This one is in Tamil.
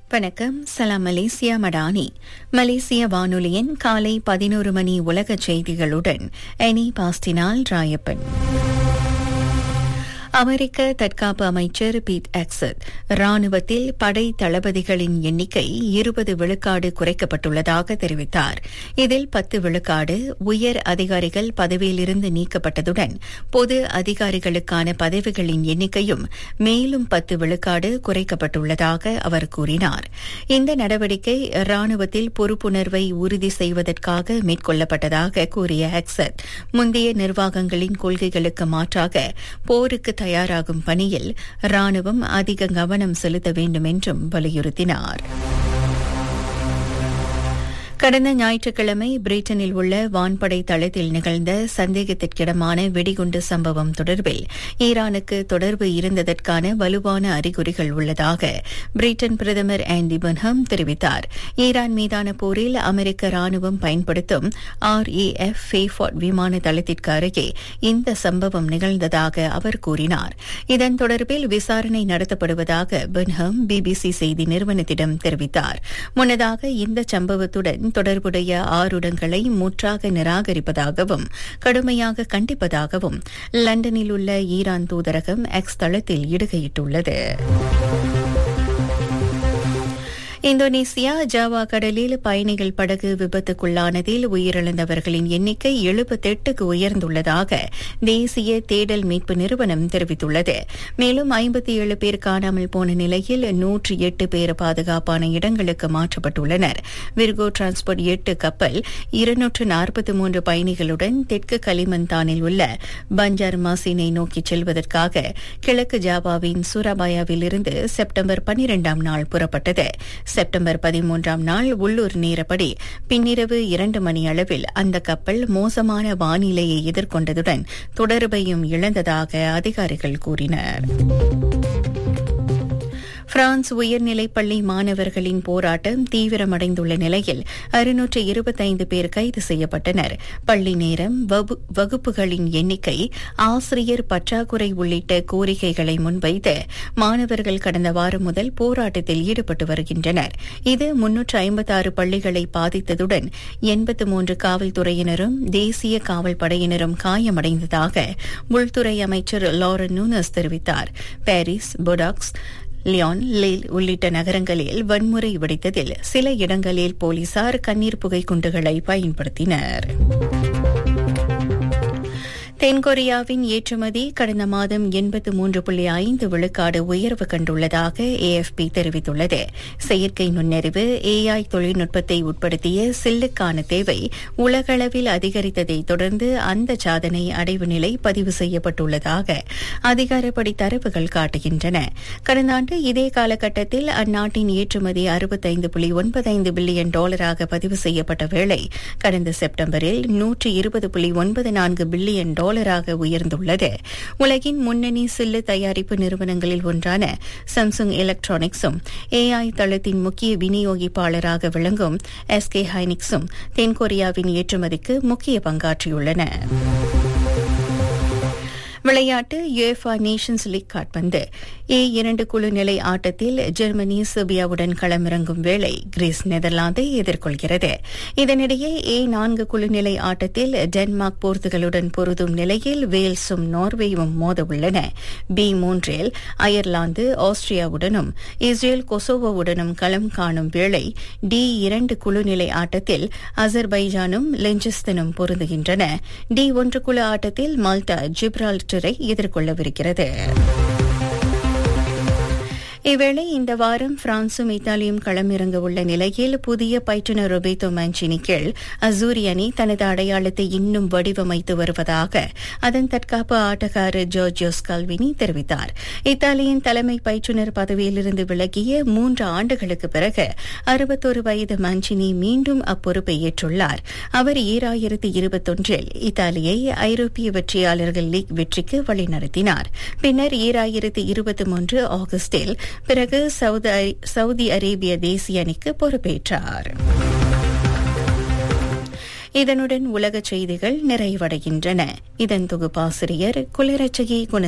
வணக்கம் சலாம் மலேசியா மடானி மலேசிய வானொலியின் காலை பதினோரு மணி உலக செய்திகளுடன் எனி பாஸ்டினால் ராயப்பன் அமெரிக்க தற்காப்பு அமைச்சர் பீட் எக்ஸட் ராணுவத்தில் படை தளபதிகளின் எண்ணிக்கை இருபது விழுக்காடு குறைக்கப்பட்டுள்ளதாக தெரிவித்தார் இதில் பத்து விழுக்காடு உயர் அதிகாரிகள் பதவியிலிருந்து நீக்கப்பட்டதுடன் பொது அதிகாரிகளுக்கான பதவிகளின் எண்ணிக்கையும் மேலும் பத்து விழுக்காடு குறைக்கப்பட்டுள்ளதாக அவர் கூறினார் இந்த நடவடிக்கை ராணுவத்தில் பொறுப்புணர்வை உறுதி செய்வதற்காக மேற்கொள்ளப்பட்டதாக கூறிய எக்ஸட் முந்தைய நிர்வாகங்களின் கொள்கைகளுக்கு மாற்றாக போருக்கு தயாராகும் பணியில் ராணுவம் அதிக கவனம் செலுத்த வேண்டும் என்றும் வலியுறுத்தினார் கடந்த ஞாயிற்றுக்கிழமை பிரிட்டனில் உள்ள வான்படை தளத்தில் நிகழ்ந்த சந்தேகத்திற்கிடமான வெடிகுண்டு சம்பவம் தொடர்பில் ஈரானுக்கு தொடர்பு இருந்ததற்கான வலுவான அறிகுறிகள் உள்ளதாக பிரிட்டன் பிரதமர் ஆண்டி பன்ஹம் தெரிவித்தார் ஈரான் மீதான போரில் அமெரிக்க ராணுவம் பயன்படுத்தும் ஆர் ஏ எஃப் ஃபேஃபாட் விமான தளத்திற்கு அருகே இந்த சம்பவம் நிகழ்ந்ததாக அவர் கூறினார் இதன் தொடர்பில் விசாரணை நடத்தப்படுவதாக பன்ஹம் பிபிசி செய்தி நிறுவனத்திடம் தெரிவித்தார் முன்னதாக இந்த சம்பவத்துடன் தொடர்புடைய ஆறுடங்களை முற்றாக நிராகரிப்பதாகவும் கடுமையாக கண்டிப்பதாகவும் லண்டனில் உள்ள ஈரான் தூதரகம் எக்ஸ் தளத்தில் இடுகையிட்டுள்ளது இந்தோனேசியா ஜாவா கடலில் பயணிகள் படகு விபத்துக்குள்ளானதில் உயிரிழந்தவர்களின் எண்ணிக்கை எழுபத்தெட்டுக்கு உயர்ந்துள்ளதாக தேசிய தேடல் மீட்பு நிறுவனம் தெரிவித்துள்ளது மேலும் ஐம்பத்தி ஏழு பேர் காணாமல் போன நிலையில் நூற்றி எட்டு பேர் பாதுகாப்பான இடங்களுக்கு மாற்றப்பட்டுள்ளனர் விர்கோ டிரான்ஸ்போர்ட் எட்டு கப்பல் இருநூற்று நாற்பத்தி மூன்று பயணிகளுடன் தெற்கு கலிமந்தானில் உள்ள பஞ்சார் மாசினை நோக்கி செல்வதற்காக கிழக்கு ஜாவாவின் சூராபாயாவில் இருந்து செப்டம்பர் பனிரெண்டாம் நாள் புறப்பட்டது செப்டம்பர் பதிமூன்றாம் நாள் உள்ளூர் நேரப்படி பின்னிரவு இரண்டு மணி அளவில் அந்த கப்பல் மோசமான வானிலையை எதிர்கொண்டதுடன் தொடர்பையும் இழந்ததாக அதிகாரிகள் கூறினர் பிரான்ஸ் உயர்நிலைப் பள்ளி மாணவர்களின் போராட்டம் தீவிரமடைந்துள்ள நிலையில் அறுநூற்று இருபத்தைந்து பேர் கைது செய்யப்பட்டனர் பள்ளி நேரம் வகுப்புகளின் எண்ணிக்கை ஆசிரியர் பற்றாக்குறை உள்ளிட்ட கோரிக்கைகளை முன்வைத்து மாணவர்கள் கடந்த வாரம் முதல் போராட்டத்தில் ஈடுபட்டு வருகின்றனர் இது முன்னூற்று ஐம்பத்தாறு பள்ளிகளை பாதித்ததுடன் எண்பத்து மூன்று காவல்துறையினரும் தேசிய காவல் படையினரும் காயமடைந்ததாக உள்துறை அமைச்சர் லாரன் நூனஸ் தெரிவித்தார் பாரிஸ் பொடாக்ஸ் லியான் லேல் உள்ளிட்ட நகரங்களில் வன்முறை வெடித்ததில் சில இடங்களில் போலீசார் கண்ணீர் புகை குண்டுகளை பயன்படுத்தினர் தென்கொரியாவின் ஏற்றுமதி கடந்த மாதம் எண்பத்து மூன்று புள்ளி ஐந்து விழுக்காடு உயர்வு கண்டுள்ளதாக ஏஎஃப்பி தெரிவித்துள்ளது செயற்கை நுண்ணறிவு ஏஐ தொழில்நுட்பத்தை உட்படுத்திய சில்லுக்கான தேவை உலகளவில் அதிகரித்ததை தொடர்ந்து அந்த சாதனை அடைவு நிலை பதிவு செய்யப்பட்டுள்ளதாக அதிகாரப்படி தரவுகள் காட்டுகின்றன கடந்த ஆண்டு இதே காலகட்டத்தில் அந்நாட்டின் ஏற்றுமதி அறுபத்தைந்து புள்ளி ஒன்பதைந்து பில்லியன் டாலராக பதிவு செய்யப்பட்ட வேளை கடந்த செப்டம்பரில் நூற்று இருபது புள்ளி ஒன்பது நான்கு பில்லியன் டாலர் டாலராக உயர்ந்துள்ளது உலகின் முன்னணி சில்லு தயாரிப்பு நிறுவனங்களில் ஒன்றான சாம்சுங் எலக்ட்ரானிக்ஸும் ஏஐ தளத்தின் முக்கிய விநியோகிப்பாளராக விளங்கும் எஸ்கே ஹைனிக்ஸும் தென்கொரியாவின் ஏற்றுமதிக்கு முக்கிய பங்காற்றியுள்ளன விளையாட்டு யுஎஃபா நேஷன்ஸ் லீக் காட்பந்து ஏ இரண்டு குழு நிலை ஆட்டத்தில் ஜெர்மனி செர்பியாவுடன் களமிறங்கும் வேளை கிரீஸ் நெதர்லாந்தை எதிர்கொள்கிறது இதனிடையே ஏ நான்கு குழு நிலை ஆட்டத்தில் டென்மார்க் போர்த்துகலுடன் பொருதும் நிலையில் வேல்ஸும் நார்வேயும் மோத உள்ளன பி மூன்றில் அயர்லாந்து ஆஸ்திரியாவுடனும் இஸ்ரேல் கொசோவோவுடனும் களம் காணும் வேளை டி இரண்டு குழு நிலை ஆட்டத்தில் அசர்பைஜானும் லெஞ்சிஸ்தனும் பொருந்துகின்றன டி ஒன்று குழு ஆட்டத்தில் மால்டா ஜிப்ரால் மாற்றரை எதிர்கொள்ளவிருக்கிறது இவ்வேளை இந்த வாரம் பிரான்சும் இத்தாலியும் களமிறங்க உள்ள நிலையில் புதிய பயிற்றுநர் ரொபேத்தோ மஞ்சினி கீழ் அசூரி அணி தனது அடையாளத்தை இன்னும் வடிவமைத்து வருவதாக அதன் தற்காப்பு ஆட்டக்காரர் ஜோர்ஜியோஸ் கல்வினி தெரிவித்தார் இத்தாலியின் தலைமை பயிற்றுநர் பதவியிலிருந்து விலகிய மூன்று ஆண்டுகளுக்கு பிறகு அறுபத்தொரு வயது மஞ்சினி மீண்டும் அப்பொறுப்பை ஏற்றுள்ளார் அவர் ஈராயிரத்து இருபத்தொன்றில் இத்தாலியை ஐரோப்பிய வெற்றியாளர்கள் லீக் வெற்றிக்கு வழிநடத்தினார் பின்னர் ஈராயிரத்து இருபத்தி மூன்று ஆகஸ்டில் பிறகு சவுதி அரேபிய தேசிய அணிக்கு பொறுப்பேற்றார் இதனுடன் உலக செய்திகள் நிறைவடைகின்றன இதன் தொகுப்பாசிரியர் குளிரச்சகி குண